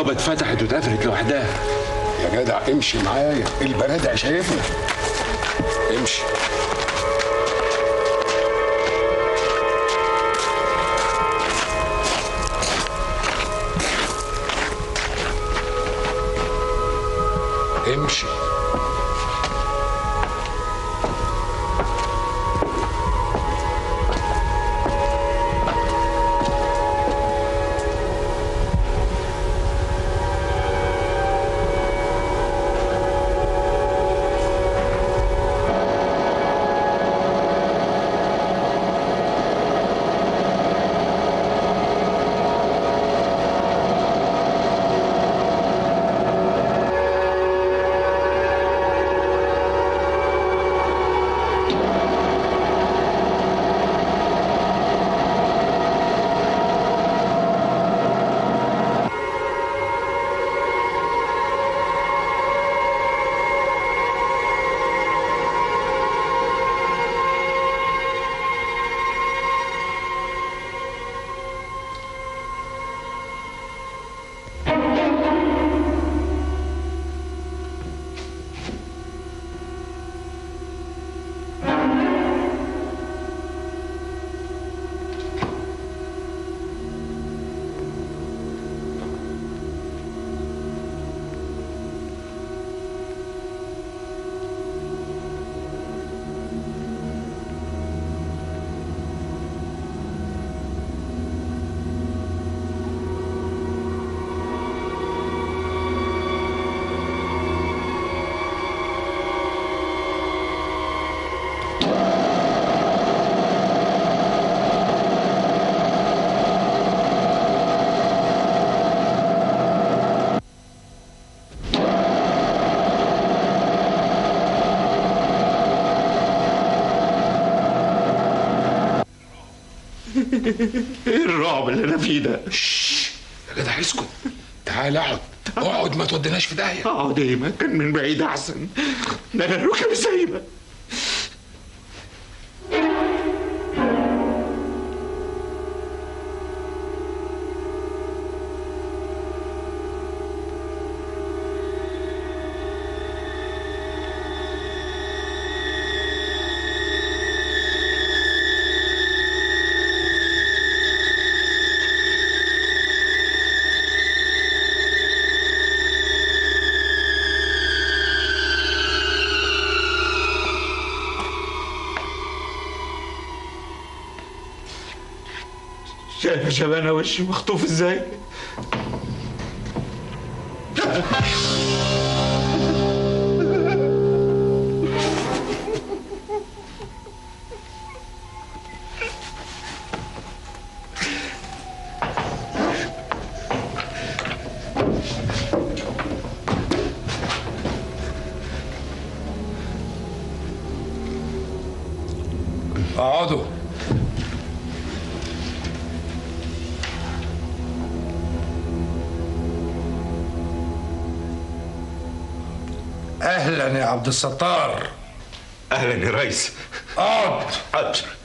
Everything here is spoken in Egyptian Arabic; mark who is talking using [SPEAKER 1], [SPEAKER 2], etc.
[SPEAKER 1] البوابه اتفتحت واتقفلت لوحدها
[SPEAKER 2] يا جدع امشي معايا البرادع شايفنا امشي امشي
[SPEAKER 1] ايه الرعب اللي انا فيه ده
[SPEAKER 2] يا جدع اسكت تعال اقعد اقعد ما توديناش في داهيه
[SPEAKER 1] اقعد ايه ما كان من بعيد احسن ده انا الركب سايبه شايف يا شباب وشي مخطوف ازاي
[SPEAKER 2] اقعدوا اهلا يا عبد الستار
[SPEAKER 1] اهلا يا ريس
[SPEAKER 2] اقعد
[SPEAKER 1] حاضر